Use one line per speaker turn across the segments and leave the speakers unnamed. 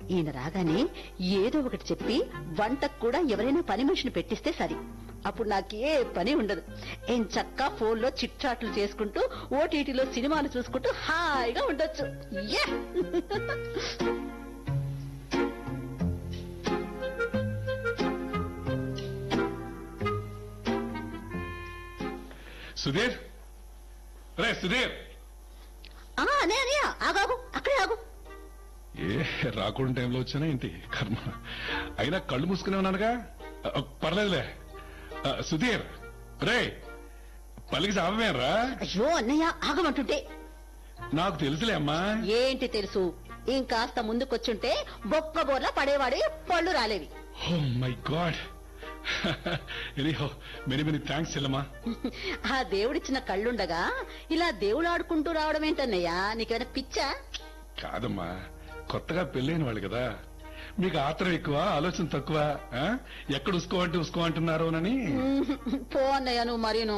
ఈయన రాగానే ఏదో ఒకటి చెప్పి వంటకు కూడా ఎవరైనా పని మనిషిని పెట్టిస్తే సరి అప్పుడు నాకే పని ఉండదు ఏం చక్కా ఫోన్లో చిట్చాట్లు చేసుకుంటూ ఓటీటీలో సినిమాలు చూసుకుంటూ హాయిగా ఉండొచ్చు యా
సుధీర్ రే సుధీర్
ఆ, అనే అనయ్య ఆగాగు అక్కడే ఆగు
ఏ రాకుండా టైంలో వచ్చానా ఏంటి కర్మ అయినా కళ్ళు మూసుకునే ఉన్నానుగా ఆ, పర్లేదులే ఆ, సుధీర్ రే పలికి సామేరా
అయ్యో అన్నయ్య ఆగమంటుంటే
నాకు తెలుసులే అమ్మా
ఏంటి తెలుసు ఇంకాస్త ముందుకొచ్చుంటే బొక్క బోర్లా పడేవాడే పళ్ళు రాలేవి
oh my God anyhow many many thanks చెల్లమ్మా
ఆ దేవుడిచ్చిన కళ్ళుండగా ఇలా దేవుడు ఆడుకుంటూ రావడం ఏంటన్నయ్యా నీకేమైనా పిచ్చా
కాదమ్మా కొత్తగా పెళ్ళైన వాళ్ళు కదా మీకు ఆత్రం ఎక్కువ ఆలోచన తక్కువ ఆ? ఎక్కడ ఉసుకోమంటే ఉసుకో అంటున్నారోనని
పో అన్నయ్య నువ్వు మరీను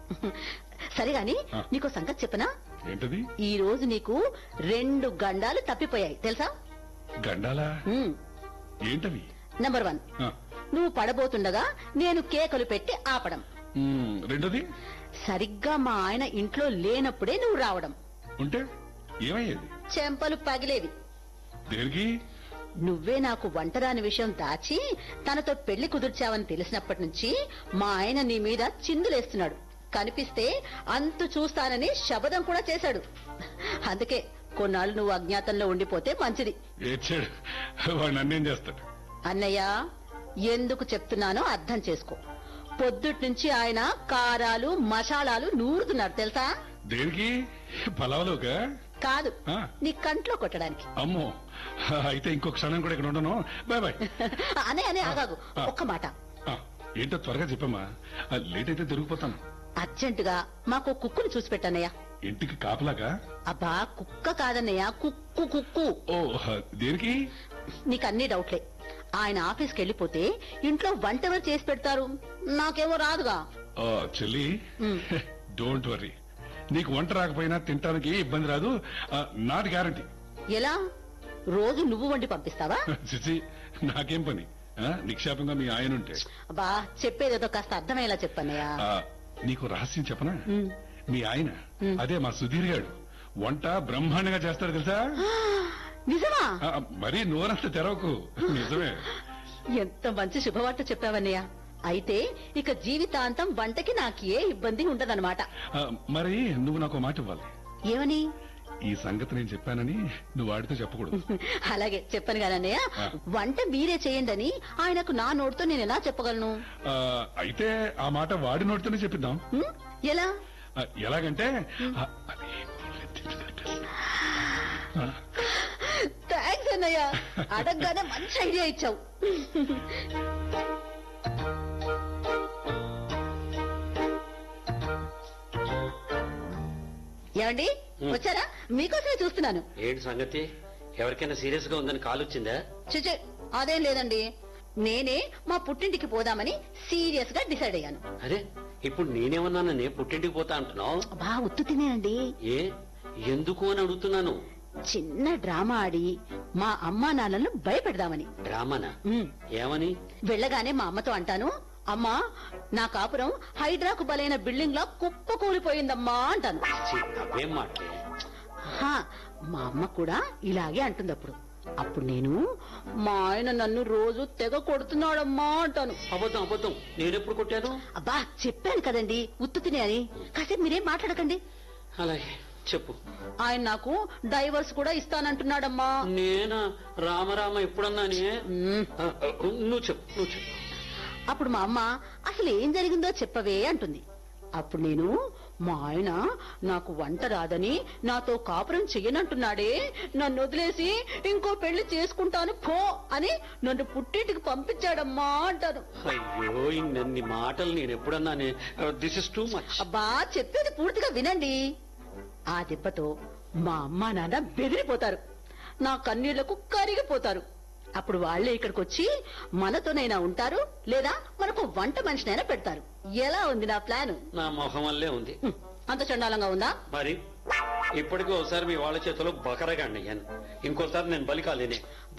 సరే గాని
ఆ.
నీకో సంగతి చెప్పనా
ఏంటది
ఈ రోజు నీకు రెండు గండాలు తప్పిపోయాయి తెలుసా
గండాలా
ఉమ్,
ఏంటవి
నంబర్ వన్
ఆ,
నువ్వు పడబోతుండగా నేను కేకలు పెట్టి ఆపడం
మ్, రెండోది
సరిగ్గా మా ఆయన ఇంట్లో లేనప్పుడే నువ్వు రావడం
ఉంటే ఏమయ్యేది
చెంపలు పగిలేవి
దేనికి
నువ్వే నాకు వంటరాని విషయం దాచి తనతో పెళ్లి కుదిర్చావని తెలిసినప్పటి నుంచి మా ఆయన నీ మీద చిందులేస్తున్నాడు కనిపిస్తే అంతు చూస్తానని శబదం కూడా చేశాడు అందుకే కొన్నాళ్ళు నువ్వు అజ్ఞాతంలో ఉండిపోతే మంచిది
ఏడ్చాడు వాడు నన్నేం చేస్తాడు
అన్నయ్య ఎందుకు చెప్తున్నానో అర్థం చేసుకో పొద్దుటి నుంచి ఆయన కారాలు మసాలాలు నూరుతున్నాడు తెలుసా
దేనికి పలావలోక
కాదు
ఆ.
నీ కంట్లో కొట్టడానికి
అమ్మో అయితే ఇంకో క్షణం కూడా ఇక్కడ ఉండను బాయ్ బాయ్
అనే అనే ఆగాగు
ఆ.
ఒక్క మాట
ఆ, ఏంటో త్వరగా చెప్పమ్మా ఆ, లేట్ అయితే దొరికిపోతాను
అర్జెంటుగా మాకు కుక్కుని చూసి పెట్టన్నయ్య
ఇంటికి కాపలాగా
అబ్బా కుక్క కాదన్నయ్య కుక్కు కుక్కు
ఓ దేనికి
నీకు అన్ని డౌట్లే ఆయన ఆఫీస్కి వెళ్ళిపోతే ఇంట్లో వంట ఎవరు చేసి పెడతారు నాకేమో రాదుగా
ఆ, చెల్లి
మ్.
డోంట్ వరీ నీకు వంట రాకపోయినా తినటానికి ఇబ్బంది రాదు నాది గ్యారంటీ
ఎలా రోజు నువ్వు వండి పంపిస్తావా
చిచి నాకేం పని ఆ, నిక్షేపంగా మీ ఆయన ఉంటే
అబ్బా చెప్పేదేదో కాస్త అర్థమయ్యేలా చెప్పన్నయ్య
ఆ, నీకు రహస్యం చెప్పనా
మ్.
మీ ఆయన అదే మా సుధీర్ గారు వంట బ్రహ్మాండంగా చేస్తాడు తెలుసా
నిజమా
ఆ, మరీ నోరంత తెరవకు నిజమే
ఎంత మంచి శుభవార్త చెప్పావన్నయ్య అయితే ఇక జీవితాంతం వంటకి నాకు ఏ ఇబ్బంది ఉండదన్నమాట
ఆ, మరి నువ్వు నాకు ఒక మాట ఇవ్వాలి
ఏమని
ఈ సంగతి నేను చెప్పానని నువ్వు వాడితో చెప్పకూడదు
అలాగే చెప్పను కాదన్నయ్య
ఆ.
వంట మీరే చేయండి అని ఆయనకు నా నోటితో నేను ఎలా చెప్పగలను
ఆ, అయితే ఆ మాట వాడి నోటితోనే చెప్పిద్దాం
ఉమ్, ఎలా
ఆ, ఎలాగంటే ఆ, అది ఆ,
థ్యాంక్స్ అన్నయ్య అడగగానే మంచి ఐడియా ఇచ్చావు ఏమండి వచ్చారా మీకోసమే చూస్తున్నాను
ఏంటి సంగతి ఎవరికైనా సీరియస్ గా ఉందని కాల్ వచ్చిందా
చిచి అదేం లేదండి నేనే మా పుట్టింటికి పోదామని సీరియస్ గా డిసైడ్ అయ్యాను
అరే ఇప్పుడు నేనేమన్నానని పుట్టింటికి పోతా అంటున్నావు
బా ఉత్తు తినేనండి
ఏ ఎందుకు అని అడుగుతున్నాను
చిన్న డ్రామా ఆడి మా అమ్మా నాన్నలను భయపెడదామని
డ్రామానా
ఉమ్.
ఏమని
వెళ్ళగానే మా అమ్మతో అంటాను అమ్మా నా కాపురం హైడ్రాకు బలైన బిల్డింగ్ లా కుప్ప కూలిపోయిందమ్మా అంటాను
ఛీ, అవేం మాటలే
హా, మా అమ్మ కూడా ఇలాగే అంటుంది అప్పుడు అప్పుడు నేను మా ఆయన నన్ను రోజు తెగ కొడుతున్నాడమ్మా అంటాను
అబద్ధం అబద్ధం నేనెప్పుడు కొట్టాను
అబ్బా చెప్పాను కదండి ఉత్తు తినే అని కాసేపు మీరేం మాట్లాడకండి
అలాగే చెప్పు
ఆయన నాకు డైవర్స్ కూడా ఇస్తానంటున్నాడమ్మా
నేనా రామరామ ఎప్పుడన్నానే
ఉమ్.
ఆ, ఆ, నువ్వు చెప్పు నువ్వు చెప్పు
అప్పుడు మా అమ్మ అసలు ఏం జరిగిందో చెప్పవే అంటుంది అప్పుడు నేను మా ఆయన నాకు వంట రాదని నాతో కాపురం చెయ్యనంటున్నాడే నన్ను వదిలేసి ఇంకో పెళ్లి చేసుకుంటాను పో అని నన్ను పుట్టింటికి పంపించాడమ్మా అంటాను
అయ్యో ఇన్ని మాటలు నేను ఎప్పుడన్నానే దిస్ ఇస్ టూ మచ్
అబ్బా చెప్పేది పూర్తిగా వినండి ఆ దెబ్బతో మా అమ్మ నాన్న బెదిరిపోతారు నా కన్నీళ్లకు కరిగిపోతారు అప్పుడు వాళ్ళే ఇక్కడికి వచ్చి మనతోనైనా ఉంటారు లేదా మనకు వంట మనిషినైనా పెడతారు ఎలా ఉంది నా ప్లాన్
నా మొహం వల్లే ఉంది
హ్మ్, అంత చండాలంగా ఉందా
మరి ఇప్పటికీ ఒకసారి మీ వాళ్ళ చేతిలో బకరగా అయ్యాను ఇంకోసారి నేను బలి కాలేనే